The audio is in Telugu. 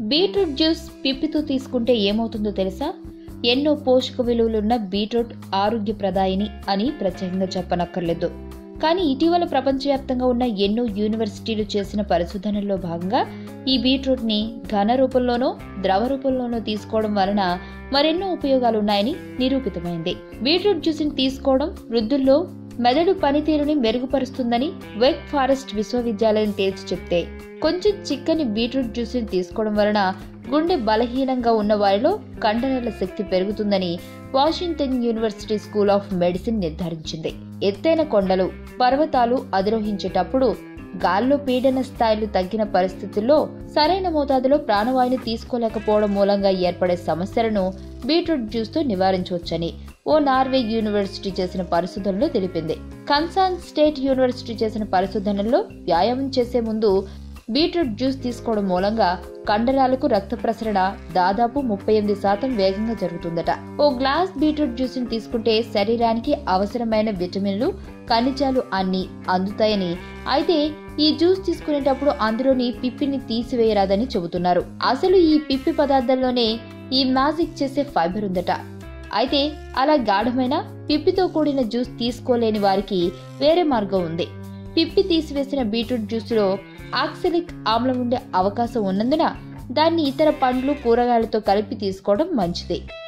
బీట్రూట్ జ్యూస్ పిప్పితో తీసుకుంటే ఏమవుతుందో తెలుసా ఎన్నో పోషక విలువలున్న బీట్రూట్ ఆరోగ్యప్రదాయిని అని ప్రత్యేకంగా చెప్పనక్కర్లేదు కానీ ఇటీవల ప్రపంచవ్యాప్తంగా ఉన్న ఎన్నో యూనివర్సిటీలు చేసిన పరిశోధనల్లో భాగంగా ఈ బీట్రూట్ ని ఘన రూపంలోనో ద్రవ రూపంలోనో తీసుకోవడం వలన మరెన్నో ఉపయోగాలు ఉన్నాయని నిరూపితమైంది బీట్రూట్ జ్యూస్ని తీసుకోవడం వృద్ధుల్లో మెదడు పనితీరుని మెరుగుపరుస్తుందని వేక్ ఫారెస్ట్ విశ్వవిద్యాలయం తేల్చి చెప్తే కొంచెం చిక్కని బీట్రూట్ జ్యూస్ని తీసుకోవడం వలన గుండె బలహీనంగా ఉన్న వారిలో కండరాల శక్తి పెరుగుతుందని Washington university school of medicine నిర్ధారించింది ఎత్తైన కొండలు పర్వతాలు అధిరోహించేటప్పుడు గాల్లో పీడన స్థాయిలు తగ్గిన పరిస్థితుల్లో సరైన మోతాదులో ప్రాణవాయుని తీసుకోలేకపోవడం మూలంగా ఏర్పడే సమస్యలను బీట్రూట్ జ్యూస్తో నివారించవచ్చని ఓ నార్వే యూనివర్సిటీ చేసిన పరిశోధనలో తెలిపింది కన్సాన్ స్టేట్ యూనివర్సిటీ చేసిన పరిశోధనలో వ్యాయామం చేసే ముందు బీట్రూట్ జ్యూస్ తీసుకోవడం మూలంగా కండరాలకు రక్త ప్రసరణ దాదాపు ముప్పై ఎనిమిది శాతం వేగంగా జరుగుతుందట ఓ గ్లాస్ బీట్రూట్ జ్యూస్ ని తీసుకుంటే శరీరానికి అవసరమైన విటమిన్లు ఖనిజాలు అన్ని అందుతాయని అయితే ఈ జ్యూస్ తీసుకునేటప్పుడు అందులోని పిప్పిని తీసివేయరాదని చెబుతున్నారు అసలు ఈ పిప్పి పదార్థంలోనే ఈ మ్యాజిక్ చేసే ఫైబర్ ఉందట అయితే అలా గాఢమైన పిప్పితో కూడిన జ్యూస్ తీసుకోలేని వారికి వేరే మార్గం ఉంది పిప్పి తీసివేసిన బీట్రూట్ జ్యూస్లో ఆక్సిలిక్ ఆమ్లం ఉండే అవకాశం ఉన్నందున దాన్ని ఇతర పండ్లు కూరగాయలతో కలిపి తీసుకోవడం మంచిది